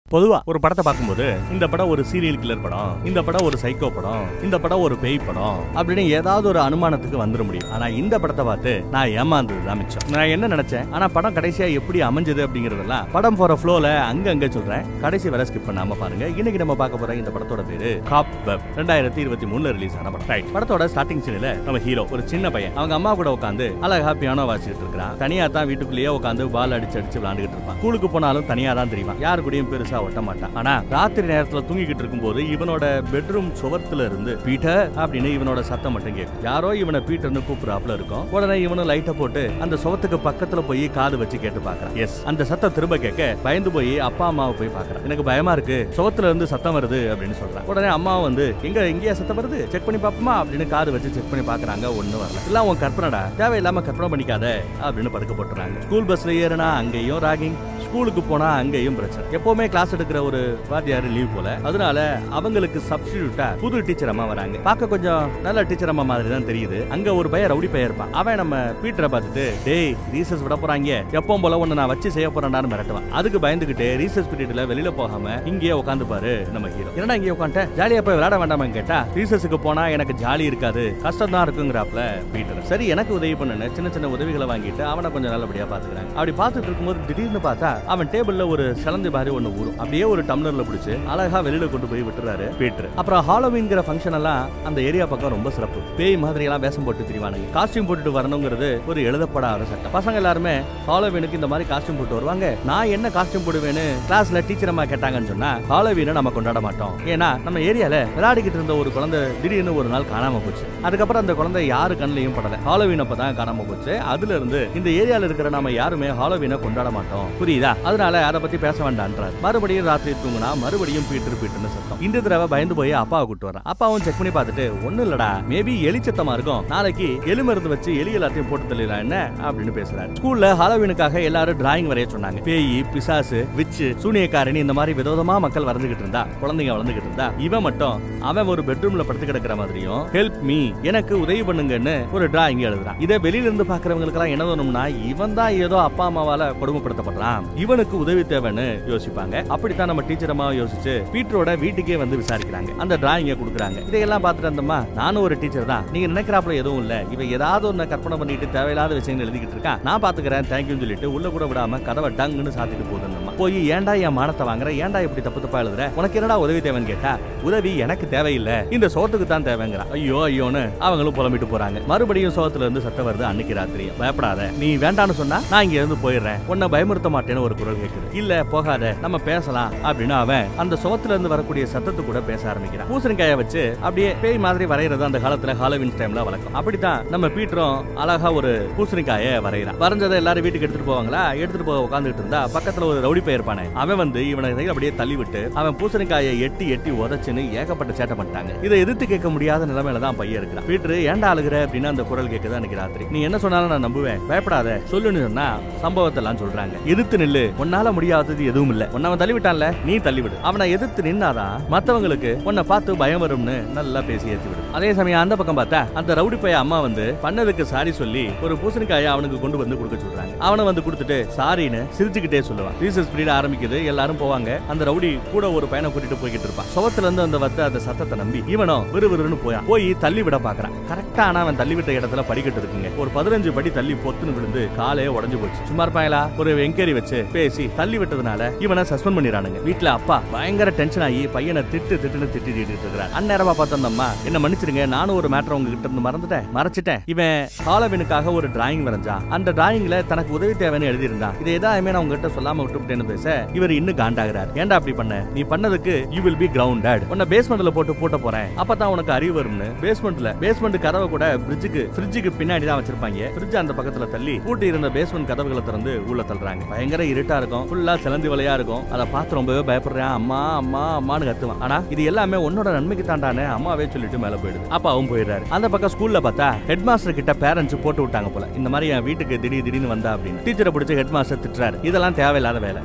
பொதுவா ஒரு படத்தை பார்க்கும்போது இந்த படம் ஒரு சீரியல் கில்லர் படம் இந்த படம் ஒரு சைக்கோ படம் இந்த படம் ஒரு பேய் படம் அப்படின்னு ஏதாவது ஒரு அனுமானத்துக்கு வந்துட முடியும் ஆனா இந்த படத்தை பார்த்து நான் ஏமாந்தது தான் மிச்சம் நான் என்ன நினைச்சேன் ஆனா படம் கடைசியா எப்படி அமைஞ்சது அப்படிங்கறதெல்லாம் படம் போற ஃப்ளோல அங்க அங்க சொல்றேன் கடைசி வரை ஸ்கிப் பண்ணாம பாருங்க இன்னைக்கு நம்ம பார்க்க போற இந்த படத்தோட பேரு காப் வெப் ரெண்டாயிரத்தி இருபத்தி மூணுல ரிலீஸ் ஆன படம் ரைட் படத்தோட ஸ்டார்டிங் சீன்ல நம்ம ஹீரோ ஒரு சின்ன பையன் அவங்க அம்மா கூட உட்காந்து அழகா பியானோ வாசிச்சுட்டு இருக்கான் தனியா தான் வீட்டுக்குள்ளேயே உட்காந்து பால் அடிச்சு அடிச்சு விளையாண்டுகிட்டு இருப்பான் ஸ்கூலுக்கு போனாலும் தனியா தான் தெரியும் யாரு கூடயும் பெருசா ஒட்ட மாட்டான் ஆனா ராத்திரி நேரத்துல தூங்கிக்கிட்டு இருக்கும்போது இவனோட பெட்ரூம் சுவத்துல இருந்து பீட்டர் அப்படின்னு இவனோட சத்தம் மட்டும் கேட்கும் யாரோ இவனை பீட்டர்னு கூப்பிடுறாப்புல இருக்கும் உடனே இவனும் லைட்டை போட்டு அந்த சுவத்துக்கு பக்கத்துல போய் காது வச்சு கேட்டு பாக்குறான் எஸ் அந்த சத்தம் திரும்ப கேட்க பயந்து போய் அப்பா அம்மாவை போய் பாக்குறான் எனக்கு பயமா இருக்கு சுவத்துல இருந்து சத்தம் வருது அப்படின்னு சொல்றான் உடனே அம்மாவும் வந்து எங்க எங்கேயா சத்தம் வருது செக் பண்ணி பாப்போமா அப்படின்னு காது வச்சு செக் பண்ணி பாக்குறாங்க ஒண்ணு வரல எல்லாம் உன் கற்பனைடா தேவையில்லாம கற்பனை பண்ணிக்காத அப்படின்னு படுக்க போட்டுறாங்க ஸ்கூல் பஸ்ல ஏறினா அங்கேயும் ராகிங் ஸ்கூலுக்கு போனா அங்கேயும் பிரச்சனை எப்பவுமே கிளாஸ் எடுக்கிற ஒரு வாத்தியார் லீவ் போல அதனால அவங்களுக்கு சப்ஸ்டிடியூட்டா புது டீச்சர் அம்மா வராங்க பார்க்க கொஞ்சம் நல்ல டீச்சர் அம்மா மாதிரி தான் தெரியுது அங்க ஒரு பையன் ரவுடி பையன் இருப்பான் அவன் நம்ம பீட்டரை பார்த்துட்டு டேய் ரீசஸ் விட போறாங்க எப்பவும் போல ஒண்ணு நான் வச்சு செய்ய போறேன்டான்னு மிரட்டுவான் அதுக்கு பயந்துகிட்டு ரீசஸ் பீரியட்ல வெளியில போகாம இங்கேயே உட்காந்து பாரு நம்ம ஹீரோ என்னடா இங்கே உட்காந்துட்ட ஜாலியா போய் விளையாட வேண்டாமான்னு கேட்டா ரீசஸுக்கு போனா எனக்கு ஜாலி இருக்காது கஷ்டம் தான் இருக்குங்கிறாப்ல பீட்டர் சரி எனக்கு உதவி பண்ணுன்னு சின்ன சின்ன உதவிகளை வாங்கிட்டு அவனை கொஞ்சம் நல்லபடியா பாத்துக்கிறாங்க அப்படி பார்த்துட்டு இருக்கும்போது திடீர்னு பார்த்தா அவன் டேபிள்ல ஒரு சிலந்தி மாதிரி ஒண்ணு ஊறும் அப்படியே ஒரு டம்ளர்ல பிடிச்சு அழகா வெளியில கொண்டு போய் விட்டுறாரு பீட்டர் அப்புறம் ஹாலோவீன்ங்கிற ஃபங்க்ஷன் எல்லாம் அந்த ஏரியா பக்கம் ரொம்ப சிறப்பு பேய் மாதிரி எல்லாம் வேஷம் போட்டு திரிவானுங்க காஸ்டியூம் போட்டுட்டு வரணுங்கிறது ஒரு எழுதப்படாத சட்டம் பசங்க எல்லாருமே ஹாலோவீனுக்கு இந்த மாதிரி காஸ்டியூம் போட்டு வருவாங்க நான் என்ன காஸ்டியூம் போடுவேன்னு கிளாஸ்ல டீச்சர் அம்மா கேட்டாங்கன்னு சொன்னா ஹாலோவீனை நம்ம கொண்டாட மாட்டோம் ஏன்னா நம்ம ஏரியால விளையாடிக்கிட்டு இருந்த ஒரு குழந்தை திடீர்னு ஒரு நாள் காணாம போச்சு அதுக்கப்புறம் அந்த குழந்தை யாரு கண்ணிலையும் படல ஹாலோவீன் அப்பதான் காணாம போச்சு அதுல இருந்து இந்த ஏரியால இருக்கிற நம்ம யாருமே ஹாலோவீனை கொண்டாட மாட்டோம் புரியுதா அதனால அதை பத்தி பேச வேண்டான்றார் மறுபடியும் ராத்திரி தூங்குனா மறுபடியும் பீட்டர் பீட்டர்னு சத்தம் இந்த தடவை பயந்து போய் அப்பாவை கூட்டு வரான் அப்பாவும் செக் பண்ணி பார்த்துட்டு ஒண்ணு இல்லடா மேபி எலி சத்தமா இருக்கும் நாளைக்கு எலி மருந்து வச்சு எலி எல்லாத்தையும் போட்டு தள்ளிடலாம் என்ன அப்படின்னு பேசுறாரு ஸ்கூல்ல ஹாலோவீனுக்காக எல்லாரும் டிராயிங் வரைய சொன்னாங்க பேய் பிசாசு விச்சு சூனியக்காரணி இந்த மாதிரி விதவிதமா மக்கள் வளர்ந்துகிட்டு இருந்தா குழந்தைங்க வளர்ந்துகிட்டு இருந்தா இவன் மட்டும் அவன் ஒரு பெட்ரூம்ல படுத்து கிடக்கிற மாதிரியும் ஹெல்ப் மீ எனக்கு உதவி பண்ணுங்கன்னு ஒரு டிராயிங் எழுதுறான் இதை வெளியில இருந்து பாக்குறவங்களுக்கு எல்லாம் என்ன தோணும்னா இவன் தான் ஏதோ அப்பா அம்மாவால கொடுமைப்படுத்தப்படுறான் இவனுக்கு உதவி தேவைன்னு யோசிப்பாங்க அப்படித்தான் நம்ம டீச்சர் அம்மா யோசிச்சு பீட்டரோட வீட்டுக்கே வந்து விசாரிக்கிறாங்க அந்த டிராயிங்க கொடுக்குறாங்க இதையெல்லாம் பார்த்துட்டு அந்தம்மா நானும் ஒரு டீச்சர் தான் நீங்க நினைக்கிறாப்புல எதுவும் இல்ல இவன் ஏதாவது ஒண்ணு கற்பனை பண்ணிட்டு தேவையில்லாத விஷயங்கள் எழுதிக்கிட்டு இருக்கான் நான் பாத்துக்கிறேன் தேங்க்யூன்னு சொல்லிட்டு உள்ள கூட விடாம கதவை டங்குன்னு சாத்திட்டு போகுது அந்தம்மா போய் ஏன்டா என் மானத்தை வாங்குற ஏன்டா இப்படி தப்பு தப்பா எழுதுற உனக்கு என்னடா உதவி தேவைன்னு கேட்டா உதவி எனக்கு தேவையில்லை இந்த சோத்துக்கு தான் தேவைங்கிறா ஐயோ ஐயோன்னு அவங்களும் புலம்பிட்டு போறாங்க மறுபடியும் சோத்துல இருந்து சத்தம் வருது அன்னைக்கு ராத்திரியும் பயப்படாத நீ வேண்டான்னு சொன்னா நான் இங்க இருந்து போயிடுறேன் உன்னை பயமுறுத்த மாட்டேன்னு ஒரு குரல் கேக்குது இல்ல போகாத நம்ம பேசலாம் அப்படின்னு அவன் அந்த சோத்துல இருந்து வரக்கூடிய சத்தத்து கூட பேச ஆரம்பிக்கிறான் பூசணிக்காய வச்சு அப்படியே பேய் மாதிரி வரைகிறது அந்த காலத்துல ஹாலோவின் டைம்ல வழக்கம் அப்படித்தான் நம்ம பீட்டரும் அழகா ஒரு பூசணிக்காய வரைகிறான் வரைஞ்சதை எல்லாரும் வீட்டுக்கு எடுத்துட்டு போவாங்களா எடுத்துட்டு போக உட்காந்துட்டு இருந்தா பக்கத்துல ஒரு ரவுடி போயிருப்பானே அவன் வந்து இவனை கையில அப்படியே தள்ளி விட்டு அவன் பூசணிக்காயை எட்டி எட்டி உதச்சுன்னு ஏகப்பட்ட சேட்டை பண்ணிட்டாங்க இதை எதிர்த்து கேட்க முடியாத நிலைமையில தான் பையன் இருக்கிறான் பீட்டர் ஏன்டா அழுகுற அப்படின்னு அந்த குரல் கேட்குது அன்னைக்கு ராத்திரி நீ என்ன சொன்னாலும் நான் நம்புவேன் பயப்படாத சொல்லுன்னு சொன்னா சம்பவத்தை எல்லாம் சொல்றாங்க எதிர்த்து நில்லு உன்னால முடியாதது எதுவும் இல்ல உன்னை அவன் தள்ளி விட்டான்ல நீ தள்ளிவிடு அவனை எதிர்த்து நின்னாதான் மத்தவங்களுக்கு உன்னை பார்த்து பயம் வரும்னு நல்லா பேசி ஏத்தி விடு அதே சமயம் அந்த பக்கம் பார்த்தா அந்த ரவுடி பைய அம்மா வந்து பண்ணதுக்கு சாரி சொல்லி ஒரு பூசணிக்காயை அவனுக்கு கொண்டு வந்து கொடுக்க சொல்றாங்க அவனை வந்து கொடுத்துட்டு சாரின்னு சிரிச்சுக்கிட்டே சொல்லுவான் ரீசஸ் பீரியட் ஆரம்பிக்குது எல்லாரும் போவாங்க அந்த ரவுடி கூட ஒரு பையனை கூட்டிட்டு போய்கிட்டு இருப்பான் சுவத்துல இருந்து அந்த வத்த அந்த சத்தத்தை நம்பி இவனும் விறுவிறுன்னு போயான் போய் தள்ளி விட பாக்குறான் கரெக்டா ஆனா அவன் தள்ளி விட்ட இடத்துல படிக்கட்டு இருக்குங்க ஒரு பதினஞ்சு படி தள்ளி பொத்துன்னு விழுந்து காலே உடஞ்சு போச்சு சும்மா இருப்பாங்களா ஒரு என்கொயரி வச்சு பேசி தள்ளி விட்டதுனால இவனை சஸ்பெண்ட் பண்ணிடுறானுங்க வீட்டுல அப்பா பயங்கர டென்ஷன் ஆகி பையனை திட்டு திட்டுன்னு திட்டிட்டு இருக்கிறார் அந்நேரமா பார்த்த அந்த அம்மா என்ன மன்னிச்சிருங்க நானும் ஒரு மேட்டர் உங்ககிட்ட இருந்து மறந்துட்டேன் மறைச்சிட்டேன் இவன் ஹாலவினுக்காக ஒரு டிராயிங் வரைஞ்சான் அந்த டிராயிங்ல தனக்கு உதவி தேவைன்னு எழுதியிருந்தான் இதை எதாயுமே நான் உங்ககிட்ட சொல்லாம விட்டுவிட்டேன்னு பேச இவர் இன்னும் காண்டாகிறார் ஏன்டா அப்படி பண்ண நீ பண்ணதுக்கு யூ வில் பி கிரவுண்டட் உன்னை பேஸ்மெண்ட்ல போட்டு பூட்ட போறேன் அப்பதான் உனக்கு அறிவு வரும்னு பேஸ்மெண்ட்ல பேஸ்மெண்ட் கதவை கூட பிரிட்ஜுக்கு ஃப்ரிட்ஜுக்கு பின்னாடி தான் வச்சிருப்பாங்க ஃப்ரிட்ஜ் அந்த பக்கத்துல தள்ளி பூட்டி இருந்த பேஸ்மெண்ட் கதவுகளை திறந்து உள்ள தள்ளுறாங்க பயங்கர இருட்டா இருக்கும் ஃபுல்லா சிலந்தி வலையா இருக்கும் அதை பார்த்து ரொம்பவே பயப்படுறேன் அம்மா அம்மா அம்மான்னு கத்துவான் ஆனா இது எல்லாமே உன்னோட நன்மைக்கு தாண்டானே அம்மாவே சொல்லிட்டு மேல போயிடுது அப்பாவும் போயிடுறாரு அந்த பக்கம் ஸ்கூல்ல பார்த்தா ஹெட் மாஸ்டர் கிட்ட பேரண்ட்ஸ் போட்டு விட்டாங்க போல இந்த மாதிரி என் வீட்டுக்கு திடீர் திடீர்னு வந்தா அப்படின்னு டீச்சரை பிடிச்சி ஹெட் மாஸ்டர் திட்டுறாரு இதெல்லாம் தேவையில்லாத வேலை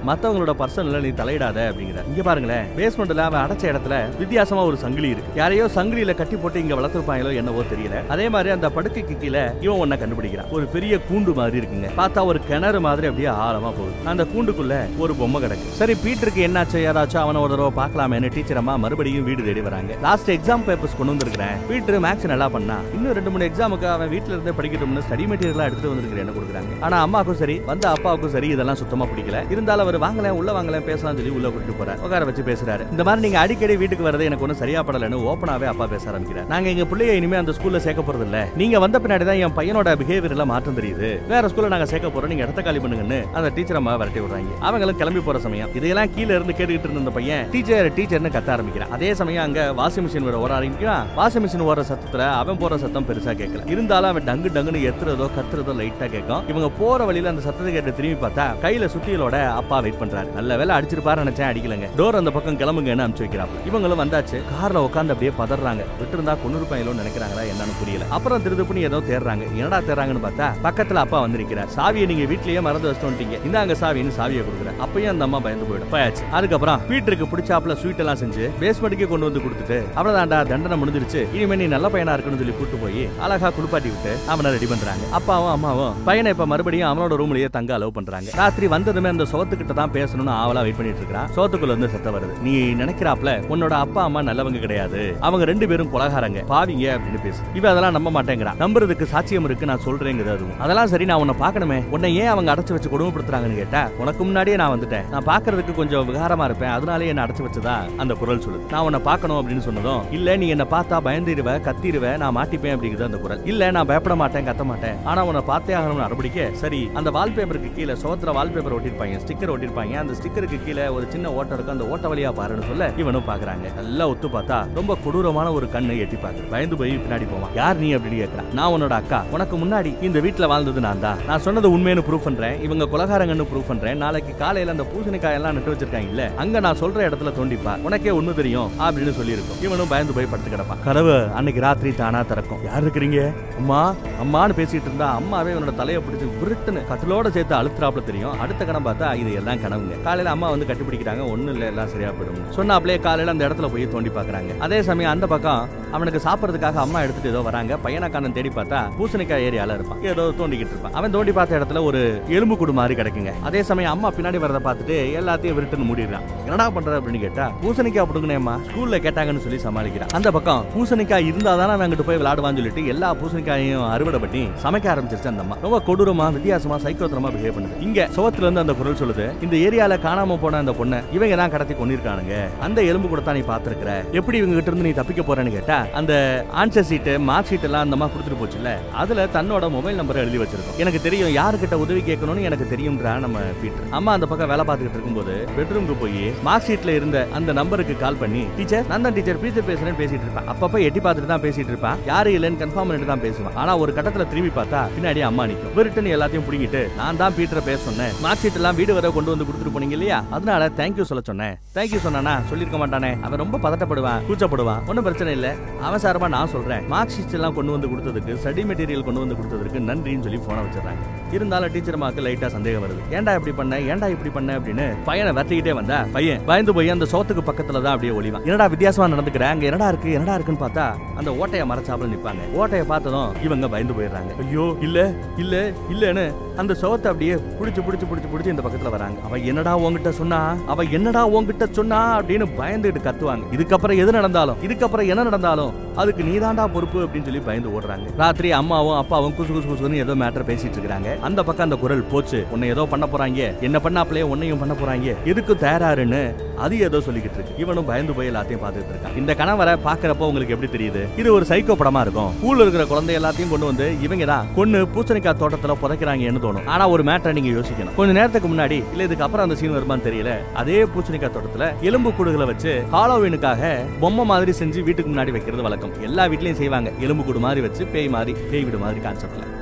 மத்தவங்களோட பர்சனல்ல நீ தலையிடாத அப்படிங்கிற இங்க பாருங்களேன் பேஸ்மெண்ட்ல அவன் அடைச்ச இடத்துல வித்தியாசமா ஒரு சங்கிலி இருக்கு யாரையோ சங்கிலியில கட்டி போட்டு இங்க வளர்த்துருப்பாங்களோ என்னவோ தெரியல அதே மாதிரி அந்த படுக்கைக்கு கீழே இவன் ஒன்ன கண்டுபிடிக்கிறான் ஒரு பெரிய கூண்டு மாதிரி இருக்குங்க பார்த்தா ஒரு கிணறு மாதிரி அப்படியே ஆழமா போகுது அந்த கூண்டுக்குள்ள ஒரு பொம்மை கிடக்கு சரி பீட்டருக்கு என்னாச்சு யாராச்சும் அவனை ஒரு தடவை பார்க்கலாமேன்னு டீச்சர் அம்மா மறுபடியும் வீடு தேடி வராங்க லாஸ்ட் எக்ஸாம் பேப்பர்ஸ் கொண்டு வந்திருக்கிறேன் பீட்டர் மேக்ஸ் நல்லா பண்ணா இன்னும் ரெண்டு மூணு எக்ஸாமுக்கு அவன் வீட்ல இருந்தே படிக்கட்டும்னு ஸ்டடி மெட்டீரியலா எடுத்துட்டு வந்திருக்கிறேன் கொடுக்குறாங்க ஆனா அம்மாவுக்கும் சரி வந்த அப்பாவுக்கும் சரி இதெல்லாம் சுத்தமா பிடிக்கல இருந்தாலும் அவர் வாங்கல உள்ள வாங்கல பேசலாம் சொல்லி உள்ள கூட்டிட்டு போறாரு உட்கார வச்சு பேசுறாரு இந்த மாதிரி நீங்க அடிக்கடி வீட்டுக்கு வரது எனக்கு ஒன்றும் சரியா படலன்னு ஓப்பனாவே அப்பா பேச ஆரம்பிக்கிறார் நாங்க எங்க பிள்ளைய இனிமே அந்த ஸ்கூல்ல சேர்க்க போறது இல்ல நீங்க வந்த பின்னாடி தான் என் பையனோட பிஹேவியர்ல மாற்றம் தெரியுது வேற ஸ்கூல்ல நாங்க சேர்க்க போறோம் நீங்க இடத்த காலி பண்ணுங்கன்னு அந்த டீச்சர் அம்மா விரட்டி விடுறாங்க அவங்களும் கிளம்பி போற சமயம் இதையெல்லாம் கீழ இருந்து கேட்டுக்கிட்டு இருந்த அந்த பையன் டீச்சர் டீச்சர்னு கத்த ஆரம்பிக்கிறான் அதே சமயம் அங்க வாஷிங் மிஷின் வர ஓட ஆரம்பிக்கிறான் வாஷிங் மிஷின் ஓடுற சத்தத்துல அவன் போற சத்தம் பெருசா கேட்கல இருந்தாலும் அவன் டங்கு டங்குன்னு எத்துறதோ கத்துறதோ லைட்டா கேட்கும் இவங்க போற வழியில அந்த சத்தத்தை கேட்டு திரும்பி பார்த்தா கையில சுத்தியலோட அப்பா வெயிட் பண்றாரு நல்ல வேலை அடிச்சிருப்பாரு நினைச்சேன் அடிக்கலங்க டோர் அந்த பக்கம் கிளம்புங்கன்னு அனுப்பிச்சு வைக்கிறாங்க இவங்களும் வந்தாச்சு கார்ல உட்காந்து அப்படியே பதறாங்க விட்டு இருந்தா கொண்டு இருப்பாங்களோ நினைக்கிறாங்களா என்னன்னு புரியல அப்புறம் திருதுப்புன்னு ஏதோ தேடுறாங்க என்னடா தேடுறாங்கன்னு பார்த்தா பக்கத்துல அப்பா வந்திருக்கிறார் சாவியை நீங்க வீட்லயே மறந்து வச்சுட்டு வந்துட்டீங்க இந்தாங்க சாவின்னு சாவியை கொடுக்குறேன் அப்பயும் அந்த அம்மா பயந்து போயிடும் போயாச்சு அதுக்கப்புறம் பீட்டருக்கு பிடிச்சாப்புல ஸ்வீட் எல்லாம் செஞ்சு பேஸ்மெண்ட்டுக்கே கொண்டு வந்து கொடுத்துட்டு அவ்வளவுதான்டா தண்டனை முடிஞ்சிருச்சு இனிமே நீ நல்ல பையனா இருக்குன்னு சொல்லி கூட்டு போய் அழகா குளிப்பாட்டி விட்டு அவனை ரெடி பண்றாங்க அப்பாவும் அம்மாவும் பையனை இப்ப மறுபடியும் அவனோட ரூம்லயே தங்க அலோவ் பண்றாங்க ராத்திரி வந்ததுமே அந்த சுவத்துக்கிட்ட தான் பேசணும்னு ஆவலா வெயிட் பண்ணிட்டு இருக்கான் சோத்துக்குள்ள இருந்து சத்தம் வருது நீ நினைக்கிறாப்ல உன்னோட அப்பா அம்மா நல்லவங்க கிடையாது அவங்க ரெண்டு பேரும் கொலகாரங்க பாவிங்க அப்படின்னு பேசு இவ அதெல்லாம் நம்ப மாட்டேங்கிறான் நம்புறதுக்கு சாட்சியம் இருக்கு நான் சொல்றேங்கிறது அதுவும் அதெல்லாம் சரி நான் உன்னை பார்க்கணுமே உன்னை ஏன் அவங்க அடைச்சு வச்சு கொடுமைப்படுத்துறாங்கன்னு கேட்டா உனக்கு முன்னாடியே நான் வந்துட்டேன் நான் பார்க்கிறதுக்கு கொஞ்சம் விகாரமா இருப்பேன் அதனாலே என்ன அடைச்சு வச்சதா அந்த குரல் சொல்லுது நான் உன்னை பார்க்கணும் அப்படின்னு சொன்னதும் இல்ல நீ என்ன பார்த்தா பயந்துருவ கத்திருவ நான் மாட்டிப்பேன் அப்படிங்கிறது அந்த குரல் இல்ல நான் பயப்பட மாட்டேன் கத்த மாட்டேன் ஆனா உன்னை பார்த்தே ஆகணும்னு அடம்பிடிக்க சரி அந்த வால்பேப்பருக்கு கீழே சுவத்துல வால்பேப்பர் ஒட்டிருப்பாங்க ஸ்டிக்கர் ஒட்டிருப்பாங்க அந்த ஸ்டிக்கருக்கு கீழே ஒரு சின்ன ஓட்டம் இருக்கும் அந்த ஓட்ட வழியா பாருன்னு சொல்ல இவனும் பாக்குறாங்க நல்லா ஒத்து பார்த்தா ரொம்ப கொடூரமான ஒரு கண்ணை எட்டி பாக்கு பயந்து போய் பின்னாடி போவான் யார் நீ அப்படின்னு கேட்கறான் நான் உன்னோட அக்கா உனக்கு முன்னாடி இந்த வீட்ல வாழ்ந்தது நான் தான் நான் சொன்னது உண்மைன்னு ப்ரூவ் பண்றேன் இவங்க கொலகாரங்கன்னு ப்ரூவ் பண்றேன் நாளைக்கு காலையில அந்த பூசணிக்காய் எல்லாம் நட்டு வச்சிருக்காங்க இல்ல அங்க நான் சொல்ற இடத்துல தோண்டிப்பா உனக்கே உண்மை தெரியும் அப்படின்னு சொல்லியிருக்கும் இவனும் பயந்து போய் படுத்து கிடப்பான் கதவு அன்னைக்கு ராத்திரி தானா திறக்கும் யார் இருக்கிறீங்க அம்மா அம்மான்னு பேசிட்டு இருந்தா அம்மாவே இவனோட தலையை பிடிச்சு விருட்டுன்னு கட்டிலோட சேர்த்து அழுத்துறாப்புல தெரியும் அடுத்த கணம் பார்த்தா இது எல்லாம் கனவுங்க காலையில அம்மா வந்து கட்டிப்பிடிக்கிறாங்க ஒண்ணும் இல்ல எல்லாம் சரியா போயிடும் சொன்னாப்லயே காலையில அந்த இடத்துல போய் தோண்டி பாக்குறாங்க அதே சமயம் அந்த பக்கம் அவனுக்கு சாப்பிடறதுக்காக அம்மா எடுத்துட்டு ஏதோ வராங்க பையனை காணன் தேடி பார்த்தா பூசணிக்காய் ஏரியால இருப்பான் ஏதோ தோண்டிக்கிட்டு இருப்பான் அவன் தோண்டி பார்த்த இடத்துல ஒரு எலும்பு கூடு மாதிரி கிடைக்குங்க அதே சமயம் அம்மா பின்னாடி வரத பார்த்துட்டு எல்லாத்தையும் விருட்டுன்னு மூடிடுறான் என்னடா பண்ற அப்படின்னு கேட்டா பூசணிக்காய் பிடுங்கனேம்மா ஸ்கூல்ல கேட்டாங்கன்னு சொல்லி சமாளிக்கிறான் அந்த பக்கம் பூசணிக்காய் இருந்தா தானே அவன் அங்கிட்டு போய் விளையாடுவான்னு சொல்லிட்டு எல்லா பூசணிக்காயையும் அறுவடை பண்ணி சமைக்க ஆரம்பிச்சிருச்சு அந்த அம்மா ரொம்ப கொடூரமா வித்தியாசமா சைக்கோத்தரமா பிஹேவ் பண்ணுது இங்க சுவத்துல இருந்து அந்த குரல் சொல்லுது இந்த ஏரியால காணாம போன அந்த பொண்ணை இவங்க தான் கடத்தி கொண்டிருக்கானுங்க அந்த எலும்பு கூட தான் நீ பாத்துருக்கிற எப்படி இவங்க கிட்ட இருந்து நீ தப்பிக்க போறேன்னு கேட்டா அந்த ஆன்சர் சீட்டு மார்க் ஷீட் எல்லாம் அந்த அம்மா கொடுத்துட்டு போச்சுல்ல அதுல தன்னோட மொபைல் நம்பரை எழுதி வச்சிருக்கோம் எனக்கு தெரியும் யாருக்கிட்ட உதவி கேட்கணும்னு எனக்கு தெரியும்ன்றா நம்ம பீட்டர் அம்மா அந்த பக்கம் வேலை பார்த்துக்கிட்டு இருக்கும்போது பெட்ரூம்க்கு போய் மார்க் ஷீட்ல இருந்த அந்த நம்பருக்கு கால் பண்ணி டீச்சர் நான் தான் டீச்சர் பீட்டர் பேசுறேன்னு பேசிட்டு இருப்பேன் அப்பப்ப எட்டி பார்த்துட்டு தான் பேசிட்டு இருப்பான் யாரு இல்லைன்னு கன்ஃபார்ம் பண்ணிட்டு தான் பேசுவான் ஆனா ஒரு கட்டத்துல திரும்பி பார்த்தா பின்னாடி அம்மா நிக்கும் விருட்டுன்னு எல்லாத்தையும் பிடிங்கிட்டு நான் தான் பீட்டரை பேச சொன்னேன் மார்க் ஷீட் எல்லாம் வீடு வரை கொண்டு வந்து கொடுத்துட்டு போனீங்க இல்லையா அதனால தேங்க்யூ சொல்ல சொன்னேன் தேங்க்யூ சொன்னானா சொல்லிருக்க மாட்டானே அவன் ரொம்ப பதட்டப்படுவான் கூச்சப்படுவான் ஒன்றும் பிரச்சனை இல்ல அவன் சார்பா நான் சொல்றேன் மார்க் ஷீட்ஸ் எல்லாம் கொண்டு வந்து கொடுத்ததுக்கு ஸ்டடி மெட்டீரியல் கொண்டு வந்து கொடுத்ததுக்கு நன்றின்னு சொல்லி போனை வச்சிடறாங்க இருந்தாலும் டீச்சர் மாக்கு லைட்டா சந்தேகம் வருது ஏன்டா இப்படி பண்ண ஏன்டா இப்படி பண்ண அப்படின்னு பையனை விரட்டிக்கிட்டே வந்தா பையன் பயந்து போய் அந்த சோத்துக்கு பக்கத்துல தான் அப்படியே ஒளிவான் என்னடா வித்தியாசமா நடந்துக்கிற அங்க என்னடா இருக்கு என்னடா இருக்குன்னு பார்த்தா அந்த ஓட்டைய மறைச்சாப்புல நிப்பாங்க ஓட்டைய பார்த்ததும் இவங்க பயந்து போயிடுறாங்க ஐயோ இல்ல இல்ல இல்லன்னு அந்த சோத்தை அப்படியே புடிச்சு புடிச்சு புடிச்சு புடிச்சு இந்த பக்கத்துல வராங்க அவ என்னடா உன்கிட்ட சொன்னா அவ என்னடா உன்கிட்ட சொன்னா அப்படின்னு பயந்துட்டு கத்துவாங்க இதுக்கப்புறம் எது நடந்தாலும் இதுக்கப்புறம் என்ன நடந்தாலும் அதுக்கு நீதாண்டா பொறுப்பு அப்படின்னு சொல்லி பயந்து ஓடுறாங்க ராத்திரி அம்மாவும் அப்பாவும் குசு குசு குசுன்னு ஏதோ மேட்டர் பேசிட்டு இருக்காங்க அந்த பக்கம் அந்த குரல் போச்சு உன்னை ஏதோ பண்ண போறாங்க என்ன பண்ணாப்லயே உன்னையும் பண்ண போறாங்க எதுக்கு தயாராருன்னு அது ஏதோ சொல்லிக்கிட்டு இருக்கு இவனும் பயந்து போய் எல்லாத்தையும் பார்த்துட்டு இருக்கான் இந்த கணவரை பாக்குறப்போ உங்களுக்கு எப்படி தெரியுது இது ஒரு சைக்கோ படமா இருக்கும் ஸ்கூல்ல இருக்கிற குழந்தை எல்லாத்தையும் கொண்டு வந்து இவங்க தான் கொண்டு பூசணிக்காய் தோட்டத்துல புதைக்கிறாங்கன்னு தோணும் ஆனா ஒரு மேட்டரை நீங்க யோசிக்கணும் கொஞ்ச நேரத்துக்கு முன்னாடி இல்ல இதுக்கு அப்புறம் அந்த சீன் வருமான்னு தெரியல அதே பூசணிக்காய் தோட்டத்துல எலும்பு கூடுகளை வச்சு ஹாலோவீனுக்காக பொம்மை மாதிரி செஞ்சு வீட்டுக்கு முன்னாடி வைக்கிறது வழக்கம் எல்லா வீட்லயும் செய்வாங்க எலும்பு கூடு மாதிரி வச்சு பேய் மாதிரி பேய் வீடு மாதிரி கான்செப்ட்ல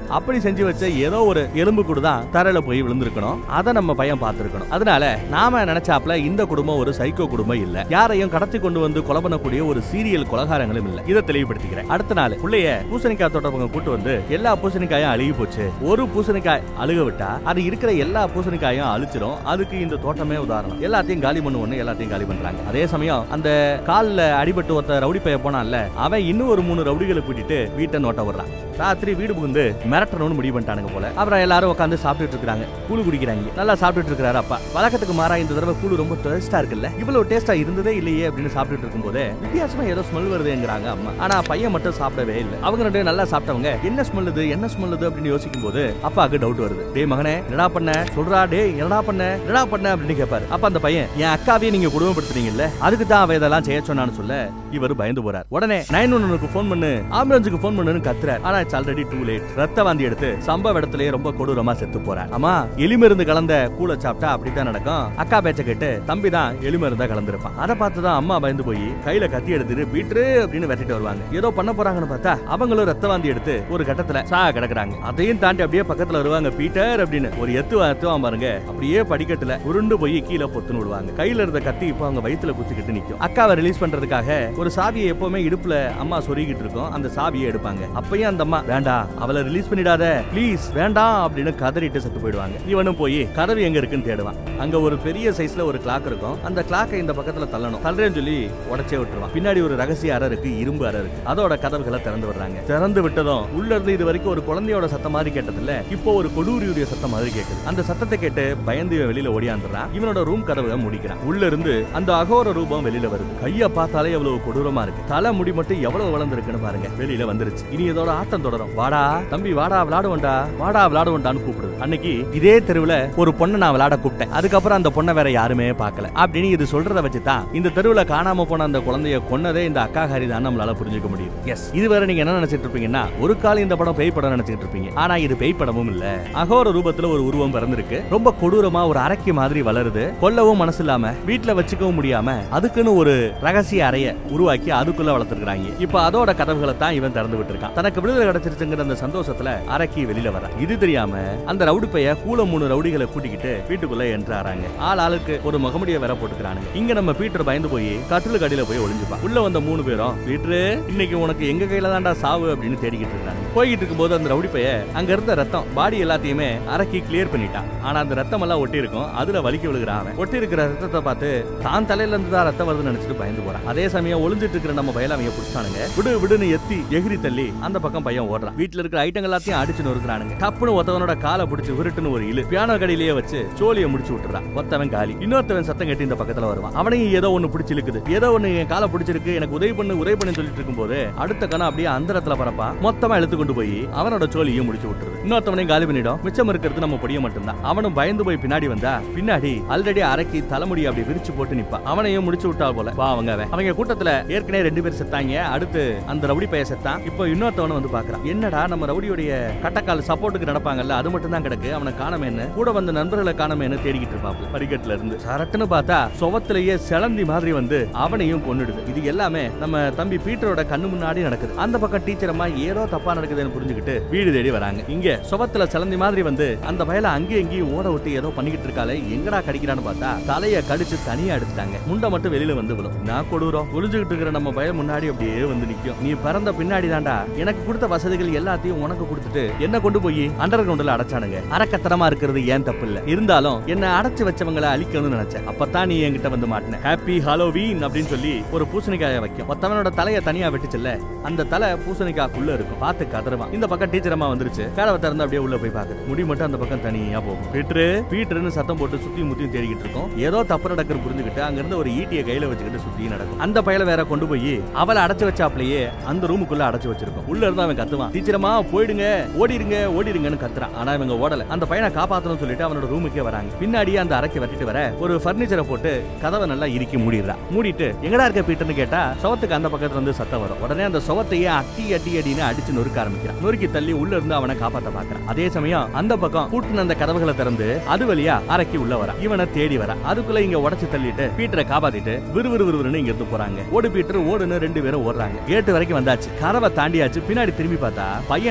அப்படி செஞ்சு வச்ச ஏதோ ஒரு எலும்பு கூட தான் தரையில போய் விழுந்திருக்கணும் அதை நம்ம பையன் பார்த்திருக்கணும் அதனால நாம நினைச்சாப்ல இந்த குடும்பம் ஒரு சைக்கோ குடும்பம் இல்ல யாரையும் கடத்தி கொண்டு வந்து கொலை பண்ணக்கூடிய ஒரு சீரியல் கொலகாரங்களும் இல்ல இதை தெளிவுபடுத்திக்கிறேன் அடுத்த நாள் புள்ளைய பூசணிக்காய் தோட்டப்பங்க கூட்டு வந்து எல்லா பூசணிக்காயும் அழுகி போச்சு ஒரு பூசணிக்காய் அழுக விட்டா அது இருக்கிற எல்லா பூசணிக்காயும் அழிச்சிரும் அதுக்கு இந்த தோட்டமே உதாரணம் எல்லாத்தையும் காலி பண்ணுவோன்னு எல்லாத்தையும் காலி பண்றாங்க அதே சமயம் அந்த கால்ல அடிபட்டு ஒருத்த ரவுடி பைய போனான்ல அவன் இன்னும் ஒரு மூணு ரவுடிகளை கூட்டிட்டு வீட்டை நோட்ட விடுறான் ராத்திரி வீடு புகுந்து மிரட்டணும்னு முடிவு பண்ணிட்டானுங்க போல அப்புறம் எல்லாரும் உட்காந்து சாப்பிட்டுட்டு இருக்காங்க கூழு குடிக்கிறாங்க நல்லா சாப்பிட்டுட்டு இருக்காரு அப்பா வழக்கத்துக்கு மாறா இந்த தடவை கூழு ரொம்ப டேஸ்டா இருக்குல்ல இவ்வளவு டேஸ்டா இருந்ததே இல்லையே அப்படின்னு சாப்பிட்டுட்டு இருக்கும்போது வித்தியாசமா ஏதோ ஸ்மெல் வருதுங்கிறாங்க அம்மா ஆனா பையன் மட்டும் சாப்பிடவே இல்லை அவங்க ரெண்டு பேரும் நல்லா சாப்பிட்டவங்க என்ன ஸ்மெல் இது என்ன ஸ்மெல் இது அப்படின்னு யோசிக்கும் போது அப்பாவுக்கு டவுட் வருது டேய் மகனே என்னடா பண்ண சொல்றா டேய் என்னடா பண்ண என்னடா பண்ண அப்படின்னு கேட்பாரு அப்ப அந்த பையன் என் அக்காவையும் நீங்க குடும்பப்படுத்துறீங்கல்ல அதுக்கு தான் அவ இதெல்லாம் செய்ய சொன்னான்னு சொல்ல இவர் பயந்து போறார் உடனே நைன் ஒன்னுக்கு ஃபோன் பண்ணு ஆம்புலன்ஸுக்கு ஃபோன் பண்ணுன்னு கத்துறார் ஆனா இட்ஸ் ஆல்ரெடி டூ லேட் ரத்த வாந்தி எடுத்து சம்பவ இடத்திலேயே ரொம்ப கொடூரமா செத்து போறார் ஆமா எலிமருந்து கலந்த கூழ சாப்பிட்டா அப்படித்தான் நடக்கும் அக்கா பேச்ச கேட்டு தம்பி தான் எலிமருந்தா கலந்திருப்பான் அதை பார்த்து தான் அம்மா பயந்து போய் கையில கத்தி எடுத்துட்டு பீட்ரு அப்படின்னு வெட்டிட்டு வருவாங்க ஏதோ பண்ண போறாங்கன்னு பார்த்தா அவங்களும் ரத்த வாந்தி எடுத்து ஒரு கட்டத்துல சா கிடக்குறாங்க அதையும் தாண்டி அப்படியே பக்கத்துல வருவாங்க பீட்டர் அப்படின்னு ஒரு எத்து எத்துவான் பாருங்க அப்படியே படிக்கட்டுல உருண்டு போய் கீழே பொத்துன்னு விடுவாங்க கையில இருந்த கத்தி இப்போ அவங்க வயித்துல குத்திக்கிட்டு நிக்கும் அக்காவை ரிலீஸ் பண்றதுக்காக ஒரு சாவியை எப்பவுமே இடுப்புல அம்மா சொருகிட்டு இருக்கும் அந்த சாவியை எடுப்பாங்க அப்பயும் அந்த அம்மா வேண்டாம் அவளை ரிலீஸ் பண்ணிடாத ப்ளீஸ் வேண்டாம் அப்படின்னு கதறிட்டு செத்து போயிடுவாங்க இவனும் போய் கதவு எங்க இருக்குன்னு தேடுவான் அங்க ஒரு பெரிய சைஸ்ல ஒரு கிளாக் இருக்கும் அந்த கிளாக்கை இந்த பக்கத்துல தள்ளணும் தள்ளுறேன்னு சொல்லி உடச்சே விட்டுருவான் பின்னாடி ஒரு ரகசிய அறை இருக்கு இரும்பு அறை இருக்கு அதோட கதவுகளை திறந்து விடுறாங்க திறந்து விட்டதும் உள்ள இருந்து இது வரைக்கும் ஒரு குழந்தையோட சத்தம் மாதிரி கேட்டதில்ல இப்போ ஒரு கொடூரியுடைய சத்தம் மாதிரி கேக்குது அந்த சத்தத்தை கேட்டு பயந்து இவன் வெளியில ஓடியாந்துறான் இவனோட ரூம் கதவை முடிக்கிறான் உள்ள இருந்து அந்த அகோர ரூபம் வெளியில வருது கைய பார்த்தாலே எவ்வளவு கொடூரமா இருக்கு தலை முடி மட்டும் எவ்வளவு வளர்ந்துருக்குன்னு பாருங்க வெளியில வந்துருச்சு இனி இதோட ஆட்டம் தொடரும் வாடா தம்பி வாடா விளையாடுவோண்டா வாடா விளையாடுவோண்டான்னு கூப்பிடுது அன்னைக்கு இதே தெருவுல ஒரு பொண்ணை நான் விளையாட கூப்பிட்டேன் அதுக்கப்புறம் அந்த பொண்ணை வேற யாருமே பார்க்கல அப்படின்னு இது சொல்றத வச்சு தான் இந்த தெருவுல காணாம போன அந்த குழந்தைய கொன்னதே இந்த அக்கா ஹரி தான் நம்மளால புரிஞ்சுக்க முடியும் எஸ் இதுவரை நீங்க என்ன நினைச்சிட்டு இருப்பீங்கன்னா ஒரு காலம் இந்த படம் பேய் படம் நினைச்சிட்டு இருப்பீங்க ஆனா இது பேய் படமும் இல்ல அகோர ரூபத்துல ஒரு உருவம் பிறந்திருக்கு ரொம்ப கொடூரமா ஒரு அரக்கி மாதிரி வளருது கொல்லவும் மனசு இல்லாம வீட்டுல வச்சுக்கவும் முடியாம அதுக்குன்னு ஒரு ரகசிய அறைய உருவாக்கி அதுக்குள்ள வளர்த்துருக்காங்க இப்ப அதோட கதவுகளை தான் இவன் திறந்து விட்டுருக்கான் தனக்கு விடுதலை கிடைச்சிருச்சுங்கிற அந்த சந்தோஷத்துல அரக்கி வெளியில வர இது தெரியாம அந்த ரவுடி பைய கூல மூணு ரவுடிகளை கூட்டிக்கிட்டு வீட்டுக்குள்ள என்றாராங்க ஆள் ஆளுக்கு ஒரு முகமுடிய வேற போட்டுக்கிறானுங்க இங்க நம்ம பீட்டர் பயந்து போய் கட்டிலுக்கு அடியில போய் ஒளிஞ்சுப்பான் உள்ள வந்த மூணு பேரும் பீட்டரு இன்னைக்கு உனக்கு எங்க கையில தான்டா சாவு அப்படின்னு தேடிக்கிட்டு இருக்காங்க போய்கிட்டு இருக்கும்போது அந்த ரவுடி பைய அங்க இருந்த ரத்தம் பாடி எல்லாத்தையுமே அரக்கி கிளியர் பண்ணிட்டான் ஆனா அந்த ரத்தம் எல்லாம் ஒட்டி இருக்கும் அதுல வலிக்க விழுகிறான் அவன் ஒட்டி இருக்கிற ரத்தத்தை பார்த்து தான் தலையில இருந்து தான் ரத்தம் வருதுன்னு நினைச்சிட்டு பயந்து போறான் அதே சமயம் ஒளிஞ்சிட்டு இருக்கிற நம்ம பையல அவங்க பிடிச்சானுங்க விடு விடுன்னு எத்தி எகிரி தள்ளி அந்த பக்கம் பையன் ஓடுறான் வீட்டுல இருக்கிற ஐட்டங்கள் எல்லாத்தையும் அடிச்சு நொறுக்குறானுங்க டப்புன்னு ஒருத்தவனோட காலை பிடிச்சு விருட்டுன்னு ஒரு இழு பியானோ கடையிலேயே வச்சு சோழியை முடிச்சு விட்டுறான் ஒருத்தவன் காலி இன்னொருத்தவன் சத்தம் கட்டி இந்த பக்கத்துல வருவான் அவனையும் ஏதோ ஒண்ணு பிடிச்சு இழுக்குது ஏதோ ஒண்ணு என் காலை பிடிச்சிருக்கு எனக்கு உதவி பண்ணு உதவி பண்ணு சொல்லிட்டு இருக்கும்போது அடுத்த கணம் அப்படியே அந்தரத்துல பரப்பான் மொத்தமா இழுத்து கொண்டு போய் அவனோட சோழியும் முடிச்சு விட்டுருது இன்னொருத்தவனையும் காலி பண்ணிடும் மிச்சம் இருக்கிறது நம்ம பொடிய மட்டும்தான் அவனும் பயந்து போய் பின்னாடி வந்தா பின்னாடி ஆல்ரெடி அரக்கி தலைமுடி அப்படி விரிச்சு போட்டு நிப்பான் அவனையும் முடிச்சு விட்டா போல வா அவங்க அவன் அவங்க கூட்டத்துல ஏற்கனவே ரெண்டு பேர் செத்தாங்க அடுத்து அந்த ரவுடி பைய செத்தான் இப்போ இன்னொருத்தவன வந்து பாக்குறான் என்னடா நம்ம ரவுடியுடைய கட்டக்கால் சப்போர்ட்டுக்கு நடப்பாங்கல்ல அது மட்டும் தான் கிடக்கு அவனை காணமேன்னு கூட வந்த நண்பர்களை காணமேன்னு தேடிக்கிட்டு இருப்பாப்ல படிக்கட்டுல இருந்து சரட்டுன்னு பார்த்தா சுவத்திலேயே செலந்தி மாதிரி வந்து அவனையும் கொன்னுடுது இது எல்லாமே நம்ம தம்பி பீட்டரோட கண்ணு முன்னாடி நடக்குது அந்த பக்கம் டீச்சர் அம்மா ஏதோ தப்பா நடக்குதுன்னு புரிஞ்சுக்கிட்டு வீடு தேடி வராங்க இங்க சுவத்துல செலந்தி மாதிரி வந்து அந்த வயல அங்கேயும் இங்கேயும் ஓட விட்டு ஏதோ பண்ணிக்கிட்டு இருக்காளே எங்கடா கடிக்கிறான்னு பார்த்தா தலைய கடிச்சு தனியா எடுத்துட்டாங்க முண்டை மட்டும் வெளியில வந்து விழும் நான் கொடுறோம் ஒளிஞ்சுக்கிட்டு இருக்கிற நம்ம பய முன்னாடி அப்படியே வந்து நிக்கும் நீ பிறந்த பின்னாடி தாண்டா எனக்கு கொடுத்த வசதிகள் எல்லாத்தையும் உனக்கு கொடுத்துட்டு என்ன கொண்டு போய் அண்டர் கிரவுண்ட்ல அடைச்சானுங்க அரக்கத்தனமா இருக்கிறது ஏன் தப்பு இல்ல இருந்தாலும் என்ன அடைச்சு வச்சவங்கள அழிக்கணும்னு நினைச்சேன் அப்பதான் நீ என்கிட்ட வந்து மாட்டின ஹாப்பி ஹாலோவீன் அப்படின்னு சொல்லி ஒரு பூசணிக்காய வைக்கும் ஒருத்தவனோட தலைய தனியா வெட்டுச்சுல்ல அந்த தலை பூசணிக்காக்குள்ள இருக்கும் பார்த்து கதறுவான் இந்த பக்கம் டீச்சர் அம்மா வந்துருச்சு கதவை திறந்து அப்படியே உள்ள போய் பாக்குது முடி மட்டும் அந்த பக்கம் தனியா போகும் பீட்ரு பீட்ருன்னு சத்தம் போட்டு சுத்தி முத்தியும் தேடிக்கிட்டு இருக்கோம் ஏதோ தப்பு நடக்கிற புரிஞ்சுக்கிட்டு அங்க இருந்து ஒரு ஈட்டிய கையில வச்சுக்கிட்டு சுத்தி நடக்கும் அந்த பயல வேற கொண்டு போய் அவளை அடைச்சு வச்சாப்லயே அந்த ரூமுக்குள்ள அடைச்சு வச்சிருக்கோம் உள்ள இருந்து அவன் கத்துவான் டீச்சரமா போயிடுங்க ஓடிடுங்க ஓடிடுங்கன்னு கத்துறான் ஆனா இவங்க ஓடல அந்த பையனை காப்பாத்தணும்னு சொல்லிட்டு அவனோட ரூமுக்கே வராங்க பின்னாடியே அந்த அறைக்கு வெட்டிட்டு வர ஒரு பர்னிச்சரை போட்டு கதவை நல்லா இறுக்கி மூடிடுறா மூடிட்டு எங்கடா இருக்க பீட்டர்னு கேட்டா சவத்துக்கு அந்த பக்கத்துல இருந்து சத்தம் வரும் உடனே அந்த சவத்தையே அட்டி அட்டி அடின்னு அடிச்சு நொறுக்க ஆரம்பிக்கிறான் நொறுக்கி தள்ளி உள்ள இருந்து அவனை காப்பாத்த பாக்குறான் அதே சமயம் அந்த பக்கம் கூட்டின அந்த கதவுகளை திறந்து அது வழியா அறைக்கு உள்ள வர இவனை தேடி வர அதுக்குள்ள இங்க உடைச்சு தள்ளிட்டு பீட்டரை காப்பாத்திட்டு விறுவிறு விறுவிறுன்னு இங்க இருந்து போறாங்க ஓடு பீட்டர் ஓடுன்னு ரெண்டு பேரும் ஓடுறாங்க கேட்டு வரைக்கும் வந்தாச்சு கதவை தாண்டியாச்சு பின்னாடி திரும்பி பார்த்தா பையனை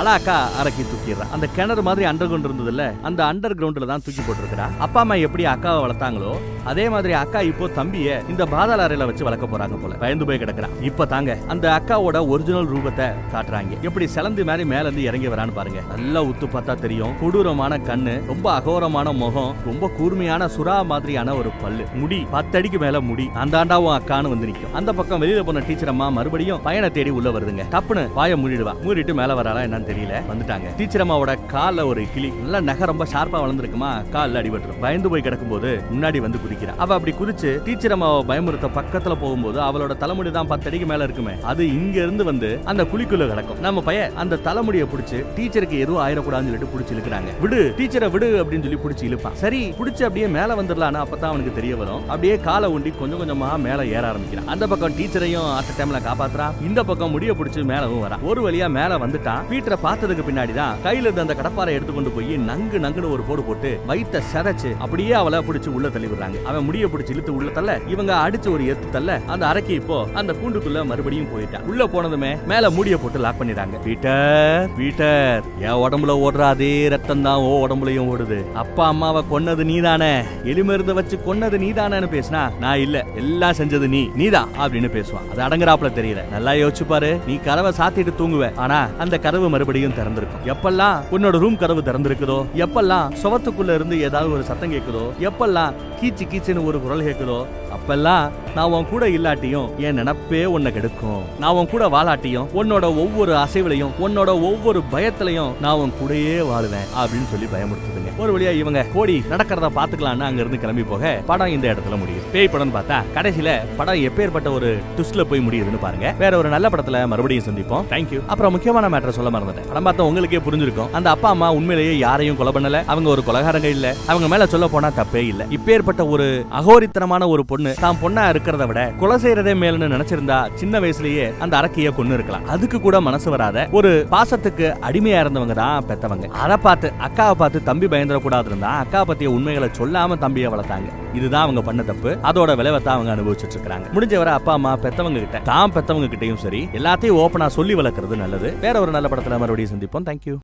அழாக்கா அரக்கி தூக்கிடுறா அந்த கிணறு மாதிரி அண்டர் கிரவுண்ட் இருந்ததுல்ல அந்த அண்டர் கிரவுண்ட்ல தான் தூக்கி போட்டிருக்கிறா அப்பா அம்மா எப்படி அக்காவை வளர்த்தாங்களோ அதே மாதிரி அக்கா இப்போ தம்பிய இந்த பாதாள அறையில வச்சு வளர்க்க போறாங்க போல பயந்து போய் கிடக்குறா இப்ப தாங்க அந்த அக்காவோட ஒரிஜினல் ரூபத்தை காட்டுறாங்க எப்படி சிலந்தி மாதிரி மேல இருந்து இறங்கி வரான்னு பாருங்க நல்லா உத்து பார்த்தா தெரியும் கொடூரமான கண்ணு ரொம்ப அகோரமான முகம் ரொம்ப கூர்மையான சுறா மாதிரியான ஒரு பல்லு முடி பத்தடிக்கு மேல முடி அந்த ஆண்டாவும் அக்கான்னு வந்து நிக்கும் அந்த பக்கம் வெளியில போன டீச்சர் அம்மா மறுபடியும் பையனை தேடி உள்ள வருதுங்க டப்புன்னு வாயை மூடிடுவா மூடிட்டு மேல வராளா என்னன்னு தெரியல வந்துட்டாங்க டீச்சர் அம்மாவோட கால்ல ஒரு கிளி நல்லா நகை ரொம்ப ஷார்ப்பா வளர்ந்துருக்குமா கால்ல அடிபட்டுரும் பயந்து போய் கிடக்கும்போது முன்னாடி வந்து குதிக்கிறா அவ அப்படி குதிச்சு டீச்சர் அம்மாவை பயமுறுத்த பக்கத்துல போகும்போது அவளோட தலைமுடி தான் பத்து அடிக்கு மேல இருக்குமே அது இங்க இருந்து வந்து அந்த குழிக்குள்ள கிடக்கும் நம்ம பையன் அந்த தலைமுடியை பிடிச்சு டீச்சருக்கு எதுவும் ஆயிடக்கூடாதுன்னு சொல்லிட்டு பிடிச்சி இழுக்கிறாங்க விடு டீச்சரை விடு அப்படின்னு சொல்லி பிடிச்சி இழுப்பான் சரி பிடிச்சு அப்படியே மேல வந்துடலான்னு அப்பதான் அவனுக்கு தெரிய வரும் அப்படியே காலை உண்டி கொஞ்சம் கொஞ்சமா மேல ஏற ஆரம்பிக்கிறான் அந்த பக்கம் டீச்சரையும் அட்ட டைம்ல காப்பாத்துறான் இந்த பக்கம் முடிய பிடிச்சு மேலவும் வரான் ஒரு வழியா மேல வந்துட்டான் பீட்டரை பார்த்ததுக்கு பின்னாடி தான் கையில இருந்த அந்த கடப்பாரை எடுத்து கொண்டு போய் நங்கு நங்குன்னு ஒரு போடு போட்டு வயித்த செதைச்சு அப்படியே அவளை பிடிச்சு உள்ள தள்ளி விடுறாங்க அவன் முடிய பிடிச்சு இழுத்து உள்ள தள்ள இவங்க அடிச்சு ஒரு எத்து தள்ள அந்த அறைக்கு இப்போ அந்த கூண்டுக்குள்ள மறுபடியும் போயிட்டான் உள்ள போனதுமே மேல மூடிய போட்டு லாக் பண்ணிடுறாங்க பீட்டர் பீட்டர் என் உடம்புல ஓடுற அதே ரத்தம் தான் ஓ உடம்புலயும் ஓடுது அப்பா அம்மாவை கொன்னது நீதானே எலிமருந்த வச்சு கொன்னது நீதானேன்னு பேசினா நான் இல்ல எல்லாம் செஞ்சது நீ நீதான் அப்படின்னு பேசுவான் அது அடங்குறாப்புல தெரியல நல்லா யோசிச்சு பாரு நீ கதவை சாத்திட்டு தூங்குவ ஆனா அந்த கதவு மறுபடியும் திறந்திருக்கும் எப்பெல்லாம் உன்னோட ரூம் கதவு திறந்திருக்குதோ எப்பெல்லாம் சுவத்துக்குள்ள இருந்து ஏதாவது ஒரு சத்தம் கேக்குதோ எப்பெல்லாம் கீச்சு கீச்சுன்னு ஒரு குரல் கேக்குதோ அப்பெல்லாம் நான் உன் கூட இல்லாட்டியும் என் நினப்பே உன்னை கெடுக்கும் நான் உன் கூட வாழாட்டியும் உன்னோட ஒவ்வொரு அசைவுலையும் உன்னோட ஒவ்வொரு பயத்திலையும் நான் உன் கூடயே வாழுவேன் அப்படின்னு சொல்லி பயமுறுத்துதுங்க ஒரு வழியா இவங்க கோடி நடக்கிறத பாத்துக்கலாம்னு அங்க இருந்து கிளம்பி போக படம் இந்த இடத்துல முடியும் பேய் படம்னு பார்த்தா கடைசியில படம் எப்பேற்பட்ட ஒரு ட்விஸ்ட்ல போய் முடியுதுன்னு பாருங்க வேற ஒரு நல்ல படத்துல மறுபடியும் சந்திப்போம் தேங்க்யூ அப்புறம் முக்கியமான மேட்டர் சொல்ல மறந்துட்டேன் படம் பார்த்தா உங்களுக்கே புரிஞ்சிருக்கும் அந்த அப்பா அம்மா உண்மையிலேயே யாரையும் கொலை பண்ணல அவங்க ஒரு கொலகாரங்க இல்ல அவங்க மேல சொல்ல போனா தப்பே இல்ல இப்பேற்பட்ட ஒரு அகோரித்தனமான ஒரு பொண்ணு தான் பொண்ணா இருக்கிறத விட கொலை செய்யறதே மேல்னு நினைச்சிருந்தா சின்ன வயசுலயே அந்த அரக்கைய கொண்டு இருக்கலாம் அதுக்கு கூட மனசு வராத ஒரு பாசத்துக்கு அடிமையா இருந்தவங்க தான் பெத்தவங்க அதை பார்த்து அக்காவை பார்த்து தம்பி பயந்துடக்கூடாது இருந்தா அக்கா பத்திய உண்மைகளை சொல்லாம தம்பியை வளர்த்தாங்க இதுதான் அவங்க பண்ண தப்பு அதோட விளைவை தான் அவங்க அனுபவிச்சுட்டு இருக்காங்க முடிஞ்ச வரை அப்பா அம்மா பெத்தவங்க கிட்ட தான் பெத்தவங்க கிட்டயும் சரி எல்லாத்தையும் ஓப்பனா சொல்லி வளர்க்கறது நல்லது வேற ஒரு நல்ல படத்துல மறுபடியும் சந்திப்போம் தேங்க்யூ